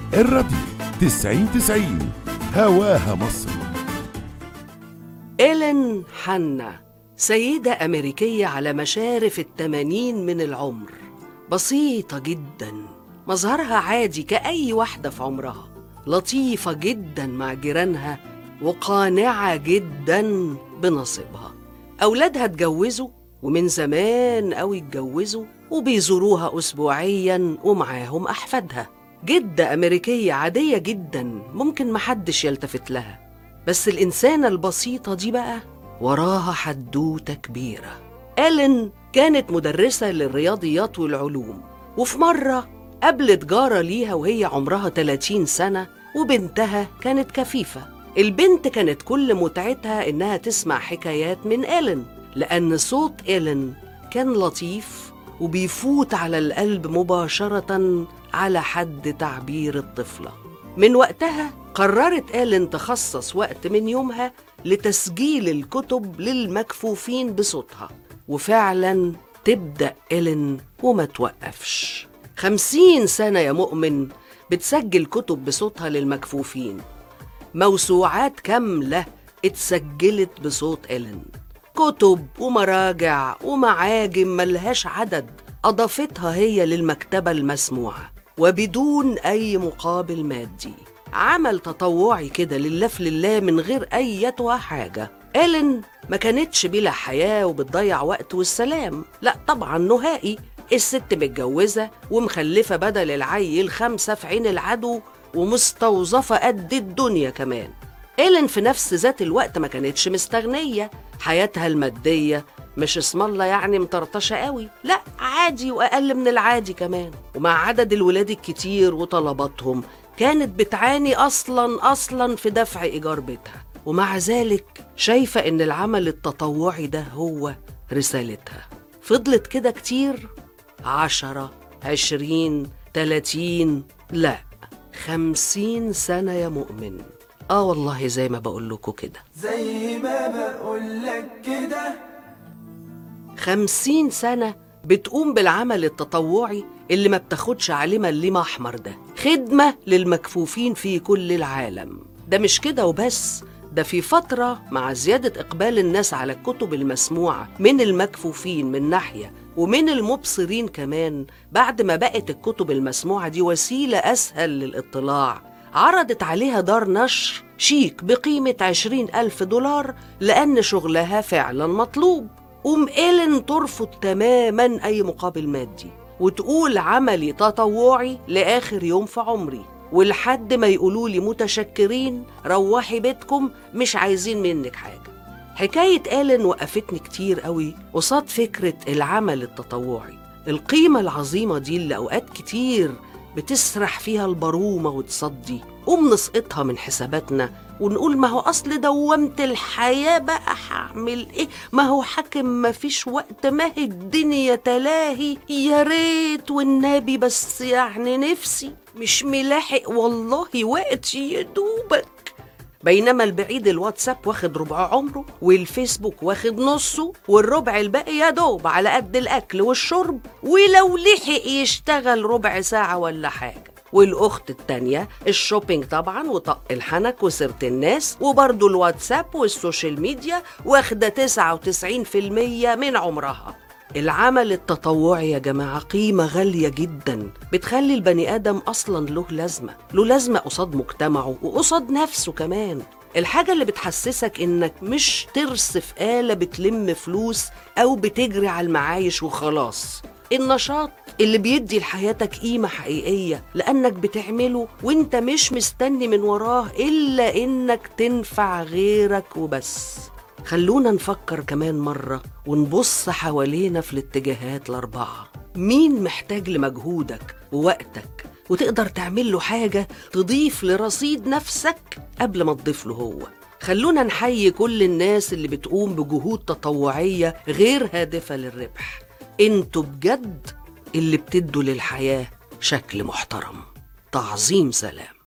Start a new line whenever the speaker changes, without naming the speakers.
الراديو 90 90 هواها مصر
إيلين حنا سيدة أمريكية على مشارف التمانين من العمر بسيطة جدا مظهرها عادي كأي واحدة في عمرها لطيفة جدا مع جيرانها وقانعة جدا بنصيبها أولادها اتجوزوا ومن زمان أوي اتجوزوا وبيزوروها أسبوعيا ومعاهم أحفادها جدة أمريكية عادية جدا ممكن محدش يلتفت لها بس الإنسانة البسيطة دي بقى وراها حدوتة كبيرة إيلين كانت مدرسة للرياضيات والعلوم وفي مرة قابلت جارة ليها وهي عمرها 30 سنة وبنتها كانت كفيفة البنت كانت كل متعتها إنها تسمع حكايات من إيلين لأن صوت إيلين كان لطيف وبيفوت على القلب مباشرة على حد تعبير الطفلة من وقتها قررت إيلين تخصص وقت من يومها لتسجيل الكتب للمكفوفين بصوتها وفعلا تبدأ إيلين وما توقفش خمسين سنة يا مؤمن بتسجل كتب بصوتها للمكفوفين موسوعات كاملة اتسجلت بصوت إيلين كتب ومراجع ومعاجم ملهاش عدد أضافتها هي للمكتبة المسموعة وبدون أي مقابل مادي عمل تطوعي كده لله في لله من غير أيتها حاجة إيلين ما كانتش بلا حياة وبتضيع وقت والسلام لا طبعا نهائي الست متجوزة ومخلفة بدل العيل خمسة في عين العدو ومستوظفة قد الدنيا كمان إيلين في نفس ذات الوقت ما كانتش مستغنية حياتها المادية مش اسم الله يعني مطرطشة قوي لا عادي وأقل من العادي كمان ومع عدد الولاد الكتير وطلباتهم كانت بتعاني أصلا أصلا في دفع إيجار بيتها ومع ذلك شايفة إن العمل التطوعي ده هو رسالتها فضلت كده كتير عشرة عشرين تلاتين لا خمسين سنة يا مؤمن آه والله زي ما بقول لكم كده
زي ما بقولك كده
خمسين سنة بتقوم بالعمل التطوعي اللي ما بتاخدش عليه مليم أحمر ده خدمة للمكفوفين في كل العالم ده مش كده وبس ده في فترة مع زيادة إقبال الناس على الكتب المسموعة من المكفوفين من ناحية ومن المبصرين كمان بعد ما بقت الكتب المسموعة دي وسيلة أسهل للاطلاع عرضت عليها دار نشر شيك بقيمة عشرين ألف دولار لأن شغلها فعلا مطلوب قوم إيلين ترفض تماما أي مقابل مادي وتقول عملي تطوعي لآخر يوم في عمري ولحد ما يقولوا لي متشكرين روحي بيتكم مش عايزين منك حاجة حكاية إيلين وقفتني كتير قوي قصاد فكرة العمل التطوعي القيمة العظيمة دي اللي أوقات كتير بتسرح فيها البرومة وتصدي قوم نسقطها من حساباتنا ونقول ما هو أصل دومت الحياة بقى هعمل إيه ما هو حاكم ما فيش وقت ما هي الدنيا تلاهي يا ريت والنبي بس يعني نفسي مش ملاحق والله وقت يا دوبك بينما البعيد الواتساب واخد ربع عمره والفيسبوك واخد نصه والربع الباقي يا دوب على قد الأكل والشرب ولو لحق يشتغل ربع ساعة ولا حاجة والأخت التانية الشوبينج طبعا وطق الحنك وسيرة الناس وبرضه الواتساب والسوشيال ميديا واخدة 99% من عمرها العمل التطوعي يا جماعة قيمة غالية جدا بتخلي البني آدم أصلا له لازمة له لازمة قصاد مجتمعه وقصاد نفسه كمان الحاجة اللي بتحسسك إنك مش ترس في آلة بتلم فلوس أو بتجري على المعايش وخلاص النشاط اللي بيدي لحياتك قيمة حقيقية لأنك بتعمله وانت مش مستني من وراه إلا إنك تنفع غيرك وبس خلونا نفكر كمان مرة ونبص حوالينا في الاتجاهات الأربعة مين محتاج لمجهودك ووقتك وتقدر تعمل له حاجة تضيف لرصيد نفسك قبل ما تضيف له هو خلونا نحيي كل الناس اللي بتقوم بجهود تطوعية غير هادفة للربح انتوا بجد اللي بتدوا للحياة شكل محترم تعظيم سلام